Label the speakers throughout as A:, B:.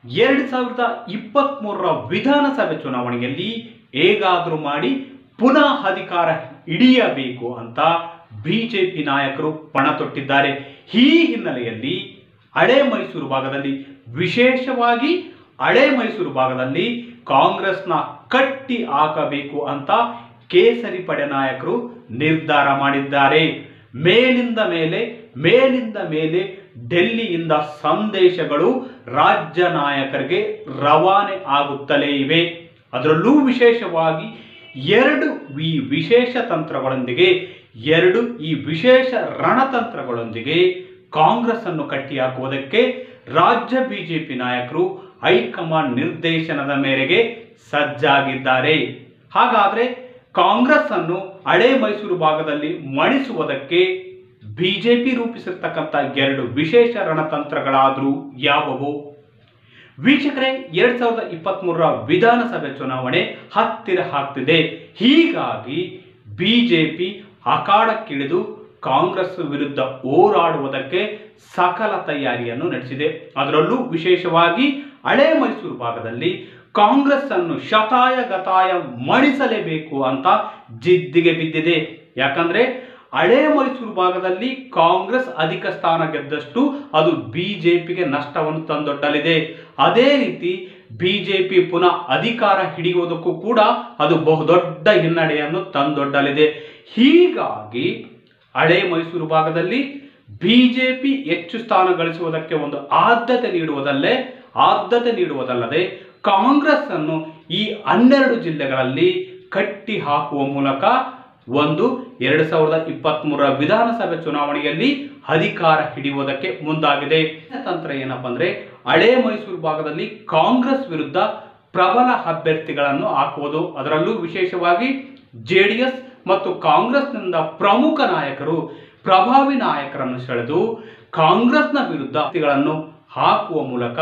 A: ಎರಡು ಸಾವಿರದ ಇಪ್ಪತ್ತ್ಮೂರರ ವಿಧಾನಸಭೆ ಚುನಾವಣೆಯಲ್ಲಿ ಹೇಗಾದರೂ ಮಾಡಿ ಪುನಃ ಅಧಿಕಾರ ಹಿಡಿಯಬೇಕು ಅಂತ ಬಿಜೆಪಿ ನಾಯಕರು ಪಣ ತೊಟ್ಟಿದ್ದಾರೆ ಈ ಹಿನ್ನೆಲೆಯಲ್ಲಿ ಹಳೆ ಮೈಸೂರು ಭಾಗದಲ್ಲಿ ವಿಶೇಷವಾಗಿ ಹಳೆ ಮೈಸೂರು ಭಾಗದಲ್ಲಿ ಕಾಂಗ್ರೆಸ್ನ ಕಟ್ಟಿ ಹಾಕಬೇಕು ಅಂತ ಕೇಸರಿ ಪಡೆ ನಾಯಕರು ನಿರ್ಧಾರ ಮಾಡಿದ್ದಾರೆ ಮೇಲಿಂದ ಮೇಲೆ ಮೇಲಿಂದ ಮೇಲೆ ಡೆಲ್ಲಿಯಿಂದ ಸಂದೇಶಗಳು ರಾಜ್ಯ ನಾಯಕರಿಗೆ ರವಾನೆ ಆಗುತ್ತಲೇ ಇವೆ ಅದರಲ್ಲೂ ವಿಶೇಷವಾಗಿ ಎರಡು ಈ ವಿಶೇಷ ತಂತ್ರಗಳೊಂದಿಗೆ ಎರಡು ಈ ವಿಶೇಷ ರಣತಂತ್ರಗಳೊಂದಿಗೆ ಕಾಂಗ್ರೆಸ್ ಅನ್ನು ಕಟ್ಟಿಹಾಕುವುದಕ್ಕೆ ರಾಜ್ಯ ಬಿಜೆಪಿ ನಾಯಕರು ಹೈಕಮಾಂಡ್ ನಿರ್ದೇಶನದ ಮೇರೆಗೆ ಸಜ್ಜಾಗಿದ್ದಾರೆ ಹಾಗಾದ್ರೆ ಕಾಂಗ್ರೆಸ್ ಅನ್ನು ಹಳೆ ಮೈಸೂರು ಭಾಗದಲ್ಲಿ ಮಣಿಸುವುದಕ್ಕೆ ಬಿಜೆಪಿ ರೂಪಿಸಿರ್ತಕ್ಕಂಥ ಎರಡು ವಿಶೇಷ ರಣತಂತ್ರಗಳಾದರೂ ಯಾವುವು ವೀಕ್ಷಕರೇ ಎರಡ್ ಸಾವಿರದ ಇಪ್ಪತ್ತ್ಮೂರರ ವಿಧಾನಸಭೆ ಚುನಾವಣೆ ಹತ್ತಿರ ಆಗ್ತಿದೆ ಹೀಗಾಗಿ ಬಿಜೆಪಿ ಅಖಾಡಕ್ಕಿಳಿದು ಕಾಂಗ್ರೆಸ್ ವಿರುದ್ಧ ಹೋರಾಡುವುದಕ್ಕೆ ಸಕಲ ತಯಾರಿಯನ್ನು ನಡೆಸಿದೆ ಅದರಲ್ಲೂ ವಿಶೇಷವಾಗಿ ಹಳೆ ಮೈಸೂರು ಭಾಗದಲ್ಲಿ ಕಾಂಗ್ರೆಸ್ ಅನ್ನು ಶತಾಯ ಗತಾಯ ಮಣಿಸಲೇಬೇಕು ಅಂತ ಜಿದ್ದಿಗೆ ಬಿದ್ದಿದೆ ಯಾಕಂದ್ರೆ ಹಳೆ ಮೈಸೂರು ಭಾಗದಲ್ಲಿ ಕಾಂಗ್ರೆಸ್ ಅಧಿಕ ಸ್ಥಾನ ಗೆದ್ದಷ್ಟು ಅದು ಬಿಜೆಪಿಗೆ ನಷ್ಟವನ್ನು ತಂದೊಡ್ಡಲಿದೆ ಅದೇ ರೀತಿ ಬಿಜೆಪಿ ಪುನಃ ಅಧಿಕಾರ ಹಿಡಿಯುವುದಕ್ಕೂ ಕೂಡ ಅದು ಬಹುದೊಡ್ಡ ಹಿನ್ನಡೆಯನ್ನು ತಂದೊಡ್ಡಲಿದೆ ಹೀಗಾಗಿ ಹಳೆ ಮೈಸೂರು ಭಾಗದಲ್ಲಿ ಬಿಜೆಪಿ ಹೆಚ್ಚು ಸ್ಥಾನ ಗಳಿಸುವುದಕ್ಕೆ ಒಂದು ಆದ್ಯತೆ ನೀಡುವುದಲ್ಲೇ ಆದ್ಯತೆ ನೀಡುವುದಲ್ಲದೆ ಕಾಂಗ್ರೆಸ್ ಅನ್ನು ಈ ಹನ್ನೆರಡು ಜಿಲ್ಲೆಗಳಲ್ಲಿ ಕಟ್ಟಿ ಹಾಕುವ ಮೂಲಕ ಒಂದು ಎರಡು ಸಾವಿರದ ಇಪ್ಪತ್ತ್ಮೂರರ ವಿಧಾನಸಭೆ ಚುನಾವಣೆಯಲ್ಲಿ ಅಧಿಕಾರ ಹಿಡಿಯುವುದಕ್ಕೆ ಮುಂದಾಗಿದೆ ತಂತ್ರ ಏನಪ್ಪಾ ಅಂದ್ರೆ ಹಳೆ ಮೈಸೂರು ಭಾಗದಲ್ಲಿ ಕಾಂಗ್ರೆಸ್ ವಿರುದ್ಧ ಪ್ರಬಲ ಅಭ್ಯರ್ಥಿಗಳನ್ನು ಹಾಕುವುದು ಅದರಲ್ಲೂ ವಿಶೇಷವಾಗಿ ಜೆ ಡಿ ಎಸ್ ಮತ್ತು ಕಾಂಗ್ರೆಸ್ನಿಂದ ಪ್ರಮುಖ ನಾಯಕರು ಪ್ರಭಾವಿ ನಾಯಕರನ್ನು ಸೆಳೆದು ಕಾಂಗ್ರೆಸ್ನ ವಿರುದ್ಧ ಅಭ್ಯರ್ಥಿಗಳನ್ನು ಹಾಕುವ ಮೂಲಕ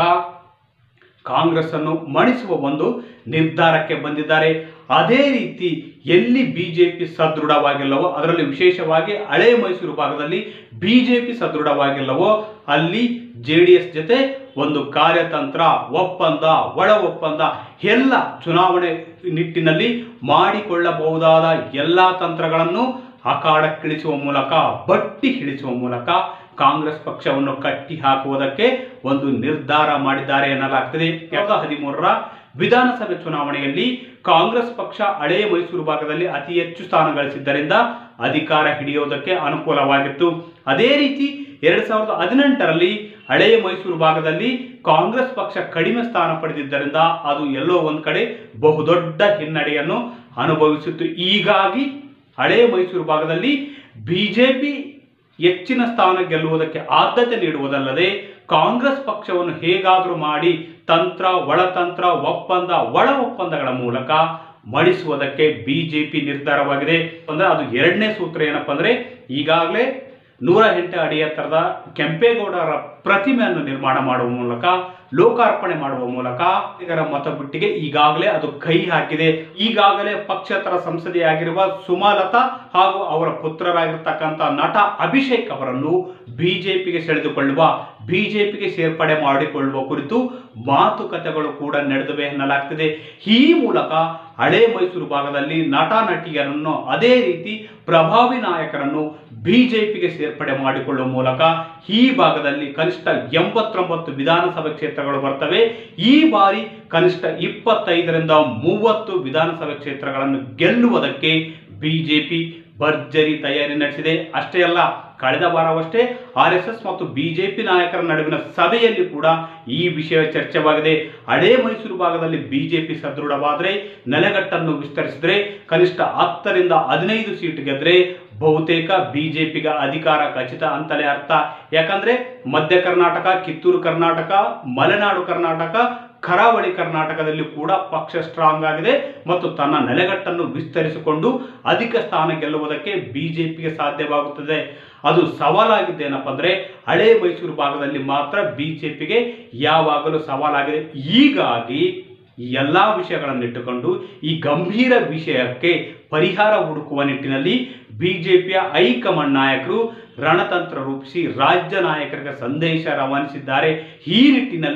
A: ಕಾಂಗ್ರೆಸ್ ಅನ್ನು ಮಣಿಸುವ ಒಂದು ನಿರ್ಧಾರಕ್ಕೆ ಬಂದಿದ್ದಾರೆ ಅದೇ ರೀತಿ ಎಲ್ಲಿ ಬಿಜೆಪಿ ಸದೃಢವಾಗಿಲ್ಲವೋ ಅದರಲ್ಲಿ ವಿಶೇಷವಾಗಿ ಹಳೆ ಮೈಸೂರು ಭಾಗದಲ್ಲಿ ಬಿಜೆಪಿ ಸದೃಢವಾಗಿಲ್ಲವೋ ಅಲ್ಲಿ ಜೆ ಡಿ ಎಸ್ ಜೊತೆ ಒಂದು ಕಾರ್ಯತಂತ್ರ ಒಪ್ಪಂದ ಒಳ ಒಪ್ಪಂದ ಎಲ್ಲ ಚುನಾವಣೆ ನಿಟ್ಟಿನಲ್ಲಿ ಮಾಡಿಕೊಳ್ಳಬಹುದಾದ ಎಲ್ಲ ತಂತ್ರಗಳನ್ನು ಅಖಾಡಕ್ಕಿಳಿಸುವ ಮೂಲಕ ಬಟ್ಟಿ ಇಳಿಸುವ ಮೂಲಕ ಕಾಂಗ್ರೆಸ್ ಪಕ್ಷವನ್ನು ಕಟ್ಟಿ ಹಾಕುವುದಕ್ಕೆ ಒಂದು ನಿರ್ಧಾರ ಮಾಡಿದ್ದಾರೆ ಎನ್ನಲಾಗ್ತದೆ ಎರಡ್ ಸಾವಿರದ ಹದಿಮೂರರ ವಿಧಾನಸಭೆ ಚುನಾವಣೆಯಲ್ಲಿ ಕಾಂಗ್ರೆಸ್ ಪಕ್ಷ ಹಳೆಯ ಮೈಸೂರು ಭಾಗದಲ್ಲಿ ಅತಿ ಹೆಚ್ಚು ಸ್ಥಾನ ಗಳಿಸಿದ್ದರಿಂದ ಅಧಿಕಾರ ಹಿಡಿಯುವುದಕ್ಕೆ ಅನುಕೂಲವಾಗಿತ್ತು ಅದೇ ರೀತಿ ಎರಡ್ ಸಾವಿರದ ಹದಿನೆಂಟರಲ್ಲಿ ಹಳೆಯ ಮೈಸೂರು ಭಾಗದಲ್ಲಿ ಕಾಂಗ್ರೆಸ್ ಪಕ್ಷ ಕಡಿಮೆ ಸ್ಥಾನ ಪಡೆದಿದ್ದರಿಂದ ಅದು ಎಲ್ಲೋ ಒಂದ್ ಕಡೆ ಬಹುದೊಡ್ಡ ಹಿನ್ನಡೆಯನ್ನು ಅನುಭವಿಸಿತ್ತು ಹೀಗಾಗಿ ಹಳೆಯ ಮೈಸೂರು ಭಾಗದಲ್ಲಿ ಬಿಜೆಪಿ ಹೆಚ್ಚಿನ ಸ್ಥಾನ ಗೆಲ್ಲುವುದಕ್ಕೆ ಆದ್ಯತೆ ನೀಡುವುದಲ್ಲದೆ ಕಾಂಗ್ರೆಸ್ ಪಕ್ಷವನ್ನು ಹೇಗಾದರೂ ಮಾಡಿ ತಂತ್ರ ಒಳತಂತ್ರ ಒಪ್ಪಂದ ಒಳ ಒಪ್ಪಂದಗಳ ಮೂಲಕ ಮಡಿಸುವುದಕ್ಕೆ ಬಿಜೆಪಿ ನಿರ್ಧಾರವಾಗಿದೆ ಅಂದ್ರೆ ಅದು ಎರಡನೇ ಸೂತ್ರ ಏನಪ್ಪಾ ಅಂದ್ರೆ ಈಗಾಗಲೇ ನೂರ ಎಂಟು ಅಡಿ ಎತ್ತರದ ಕೆಂಪೇಗೌಡರ ಪ್ರತಿಮೆಯನ್ನು ನಿರ್ಮಾಣ ಮಾಡುವ ಮೂಲಕ ಲೋಕಾರ್ಪಣೆ ಮಾಡುವ ಮೂಲಕ ಇದರ ಮತಗುಟ್ಟಿಗೆ ಈಗಾಗಲೇ ಅದು ಕೈ ಹಾಕಿದೆ ಈಗಾಗಲೇ ಪಕ್ಷೇತರ ಸಂಸದೆಯಾಗಿರುವ ಸುಮಲತಾ ಹಾಗೂ ಅವರ ಪುತ್ರರಾಗಿರ್ತಕ್ಕಂಥ ನಟ ಅಭಿಷೇಕ್ ಅವರನ್ನು ಬಿಜೆಪಿಗೆ ಸೆಳೆದುಕೊಳ್ಳುವ ಬಿಜೆಪಿಗೆ ಸೇರ್ಪಡೆ ಮಾಡಿಕೊಳ್ಳುವ ಕುರಿತು ಮಾತುಕತೆಗಳು ಕೂಡ ನಡೆದಿವೆ ಎನ್ನಲಾಗ್ತಿದೆ ಈ ಮೂಲಕ ಹಳೆ ಮೈಸೂರು ಭಾಗದಲ್ಲಿ ನಟ ನಟಿಯರನ್ನು ಅದೇ ರೀತಿ ಪ್ರಭಾವಿ ನಾಯಕರನ್ನು ಬಿಜೆಪಿಗೆ ಸೇರ್ಪಡೆ ಮಾಡಿಕೊಳ್ಳುವ ಮೂಲಕ ಈ ಭಾಗದಲ್ಲಿ ಕನಿಷ್ಠ ಎಂಬತ್ತೊಂಬತ್ತು ವಿಧಾನಸಭೆ ಕ್ಷೇತ್ರಗಳು ಬರ್ತವೆ ಈ ಬಾರಿ ಕನಿಷ್ಠ ಇಪ್ಪತ್ತೈದರಿಂದ ಮೂವತ್ತು ವಿಧಾನಸಭೆ ಕ್ಷೇತ್ರಗಳನ್ನು ಗೆಲ್ಲುವುದಕ್ಕೆ ಬಿಜೆಪಿ ಭರ್ಜರಿ ತಯಾರಿ ನಡೆಸಿದೆ ಅಷ್ಟೇ ಅಲ್ಲ ಕಳೆದ ವಾರವಷ್ಟೇ ಆರ್ ಎಸ್ ಎಸ್ ಮತ್ತು ಬಿಜೆಪಿ ನಾಯಕರ ನಡುವಿನ ಸಭೆಯಲ್ಲಿ ಕೂಡ ಈ ವಿಷಯ ಚರ್ಚೆವಾಗಿದೆ ಹಳೇ ಮೈಸೂರು ಭಾಗದಲ್ಲಿ ಬಿಜೆಪಿ ಸದೃಢವಾದರೆ ನೆಲೆಗಟ್ಟನ್ನು ವಿಸ್ತರಿಸಿದ್ರೆ ಕನಿಷ್ಠ ಹತ್ತರಿಂದ ಹದಿನೈದು ಸೀಟ್ ಗೆದ್ರೆ ಬಹುತೇಕ ಬಿಜೆಪಿಗೆ ಅಧಿಕಾರ ಖಚಿತ ಅಂತಲೇ ಅರ್ಥ ಯಾಕಂದ್ರೆ ಮಧ್ಯ ಕರ್ನಾಟಕ ಕಿತ್ತೂರು ಕರ್ನಾಟಕ ಮಲೆನಾಡು ಕರ್ನಾಟಕ ಕರಾವಳಿ ಕರ್ನಾಟಕದಲ್ಲಿ ಕೂಡ ಪಕ್ಷ ಸ್ಟ್ರಾಂಗ್ ಆಗಿದೆ ಮತ್ತು ತನ್ನ ನೆಲೆಗಟ್ಟನ್ನು ವಿಸ್ತರಿಸಿಕೊಂಡು ಅಧಿಕ ಸ್ಥಾನ ಗೆಲ್ಲುವುದಕ್ಕೆ ಬಿಜೆಪಿಗೆ ಸಾಧ್ಯವಾಗುತ್ತದೆ ಅದು ಸವಾಲಾಗಿದ್ದೇನಪ್ಪ ಅಂದ್ರೆ ಹಳೆ ಮೈಸೂರು ಭಾಗದಲ್ಲಿ ಮಾತ್ರ ಬಿಜೆಪಿಗೆ ಯಾವಾಗಲೂ ಸವಾಲಾಗಿದೆ ಹೀಗಾಗಿ ಈ ಎಲ್ಲ ವಿಷಯಗಳನ್ನಿಟ್ಟುಕೊಂಡು ಈ ಗಂಭೀರ ವಿಷಯಕ್ಕೆ ಪರಿಹಾರ ಹುಡುಕುವ ನಿಟ್ಟಿನಲ್ಲಿ ಬಿಜೆಪಿಯ ಹೈಕಮಾಂಡ್ ನಾಯಕರು ರಣತಂತ್ರ ರೂಪಿಸಿ ರಾಜ್ಯ ನಾಯಕರಿಗೆ ಸಂದೇಶ ರವಾನಿಸಿದ್ದಾರೆ ಈ ನಿಟ್ಟಿನಲ್ಲಿ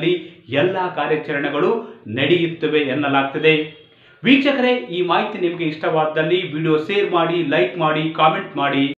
A: ಎಲ್ಲ ಕಾರ್ಯಾಚರಣೆಗಳು ನಡೆಯುತ್ತವೆ ಎನ್ನಲಾಗ್ತದೆ ವೀಕ್ಷಕರೇ ಈ ಮಾಹಿತಿ ನಿಮಗೆ ಇಷ್ಟವಾದಲ್ಲಿ ವಿಡಿಯೋ ಶೇರ್ ಮಾಡಿ ಲೈಕ್ ಮಾಡಿ ಕಾಮೆಂಟ್ ಮಾಡಿ